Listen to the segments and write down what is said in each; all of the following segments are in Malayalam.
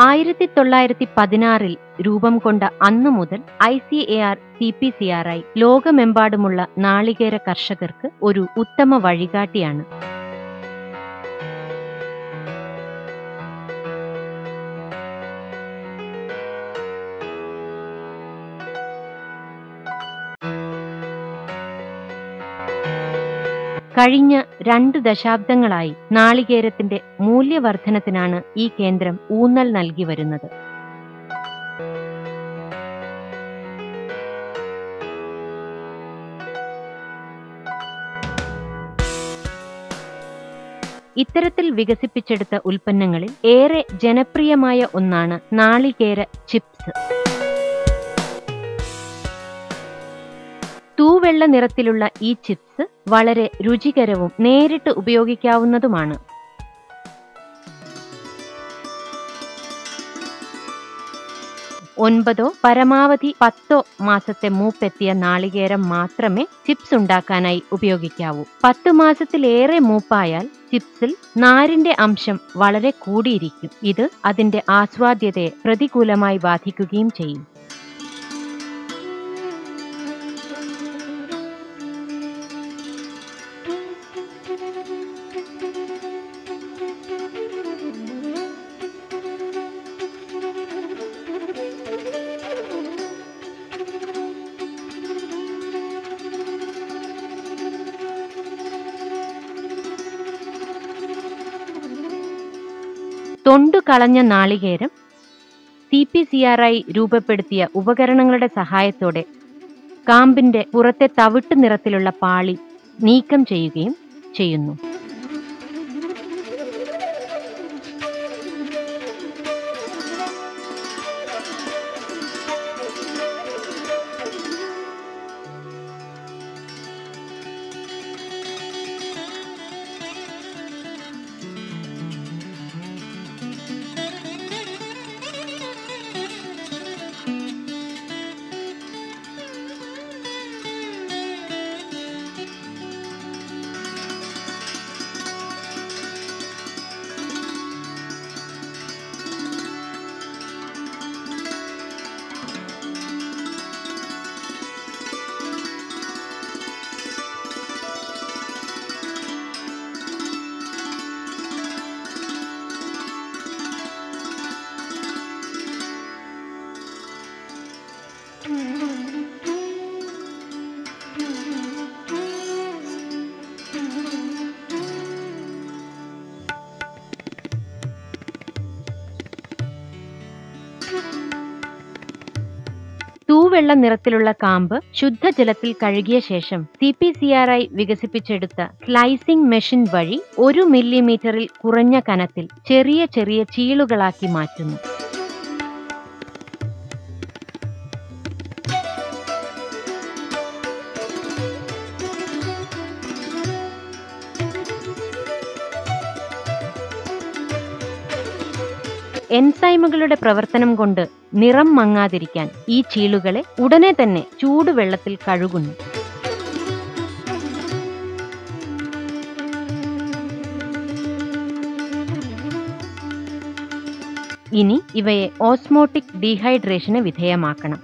ആയിരത്തി തൊള്ളായിരത്തി പതിനാറിൽ രൂപം കൊണ്ട അന്നു മുതൽ I C A R C P C R I ലോകമെമ്പാടുമുള്ള നാളികേര കർഷകർക്ക് ഒരു ഉത്തമ വഴികാട്ടിയാണ് കഴിഞ്ഞ രണ്ട് ദശാബ്ദങ്ങളായി നാളികേരത്തിന്റെ മൂല്യവർദ്ധനത്തിനാണ് ഈ കേന്ദ്രം ഊന്നൽ നൽകി വരുന്നത് ഇത്തരത്തിൽ വികസിപ്പിച്ചെടുത്ത ഉൽപ്പന്നങ്ങളിൽ ഏറെ ജനപ്രിയമായ ഒന്നാണ് നാളികേര ചിപ്സ് തൂവെള്ള നിറത്തിലുള്ള ഈ ചിപ്സ് വളരെ രുചികരവും നേരിട്ട് ഉപയോഗിക്കാവുന്നതുമാണ് ഒൻപതോ പരമാവധി പത്തോ മാസത്തെ മൂപ്പെത്തിയ നാളികേരം മാത്രമേ ചിപ്സ് ഉണ്ടാക്കാനായി ഉപയോഗിക്കാവൂ പത്ത് മാസത്തിലേറെ മൂപ്പായാൽ ചിപ്സിൽ നാരിന്റെ അംശം വളരെ കൂടിയിരിക്കും ഇത് അതിന്റെ ആസ്വാദ്യതയെ പ്രതികൂലമായി ബാധിക്കുകയും ചെയ്യും തൊണ്ടു കളഞ്ഞ നാളികേരം C P C R I രൂപപ്പെടുത്തിയ ഉപകരണങ്ങളുടെ സഹായത്തോടെ കാമ്പിന്റെ പുറത്തെ തവിട്ട് നിറത്തിലുള്ള പാളി നീക്കം ചെയ്യുകയും ചെയ്യുന്നു തൂവെള്ള നിറത്തിലുള്ള കാമ്പ് ശുദ്ധജലത്തിൽ കഴുകിയ ശേഷം C P C R I വികസിപ്പിച്ചെടുത്ത സ്ലൈസിംഗ് മെഷീൻ വഴി ഒരു മില്ലിമീറ്ററിൽ കുറഞ്ഞ കനത്തിൽ ചെറിയ ചെറിയ ചീളുകളാക്കി മാറ്റുന്നു എൻസൈമുകളുടെ പ്രവർത്തനം കൊണ്ട് നിറം മങ്ങാതിരിക്കാൻ ഈ ചീളുകളെ ഉടനെ തന്നെ ചൂടുവെള്ളത്തിൽ കഴുകുന്നു ഇനി ഇവയെ ഓസ്മോട്ടിക് ഡീഹൈഡ്രേഷന് വിധേയമാക്കണം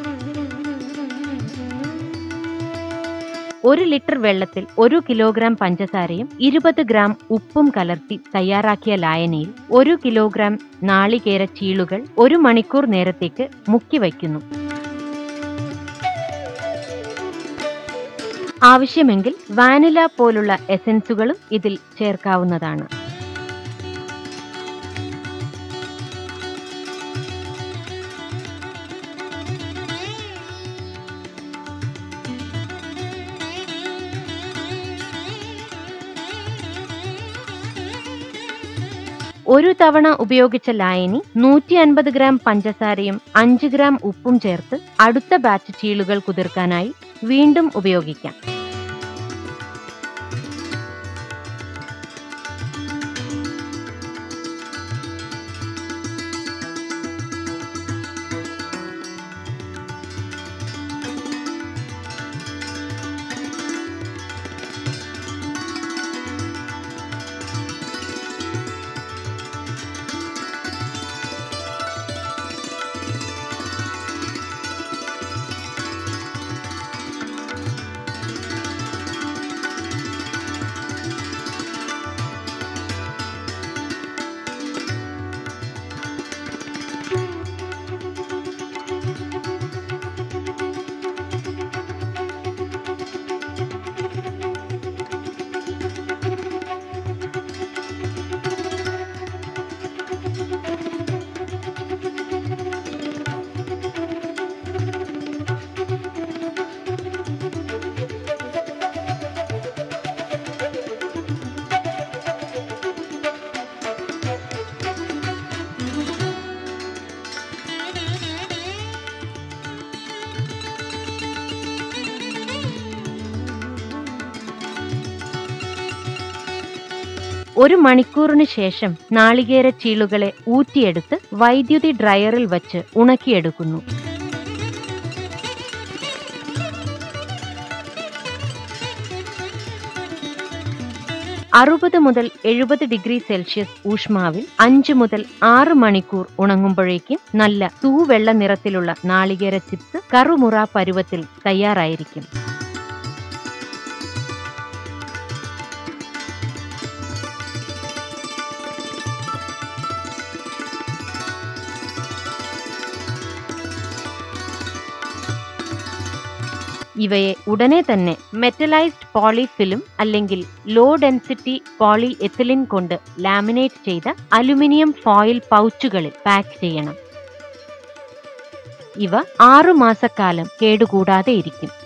ഒരു ലിറ്റർ വെള്ളത്തിൽ ഒരു കിലോഗ്രാം പഞ്ചസാരയും ഇരുപത് ഗ്രാം ഉപ്പും കലർത്തി തയ്യാറാക്കിയ ലായനിയിൽ ഒരു കിലോഗ്രാം നാളികേര ചീളുകൾ ഒരു മണിക്കൂർ നേരത്തേക്ക് മുക്കി വയ്ക്കുന്നു ആവശ്യമെങ്കിൽ വാനില പോലുള്ള എസൻസുകളും ഇതിൽ ചേർക്കാവുന്നതാണ് ഒരു തവണ ഉപയോഗിച്ച ലായനി നൂറ്റി അൻപത് ഗ്രാം പഞ്ചസാരയും അഞ്ച് ഗ്രാം ഉപ്പും ചേർത്ത് അടുത്ത ബാച്ച് ചീളുകൾ കുതിർക്കാനായി വീണ്ടും ഉപയോഗിക്കാം ഒരു മണിക്കൂറിന് ശേഷം നാളികേര ചീളുകളെ ഊറ്റിയെടുത്ത് വൈദ്യുതി ഡ്രയറിൽ വച്ച് ഉണക്കിയെടുക്കുന്നു അറുപത് മുതൽ എഴുപത് ഡിഗ്രി സെൽഷ്യസ് ഊഷ്മാവിൽ അഞ്ച് മുതൽ ആറ് മണിക്കൂർ ഉണങ്ങുമ്പോഴേക്കും നല്ല തൂവെള്ള നിറത്തിലുള്ള നാളികേര ചിപ്സ് കറുമുറ പരുവത്തിൽ തയ്യാറായിരിക്കും ഇവയെ ഉടനെ തന്നെ മെറ്റലൈസ്ഡ് പോളിഫിലിം അല്ലെങ്കിൽ ലോ ഡെൻസിറ്റി പോളി എത്തിലിൻ കൊണ്ട് ലാമിനേറ്റ് ചെയ്ത അലുമിനിയം ഫോയിൽ പൗച്ചുകളിൽ പാക്ക് ചെയ്യണം ഇവ ആറു മാസക്കാലം കേടുകൂടാതെ ഇരിക്കും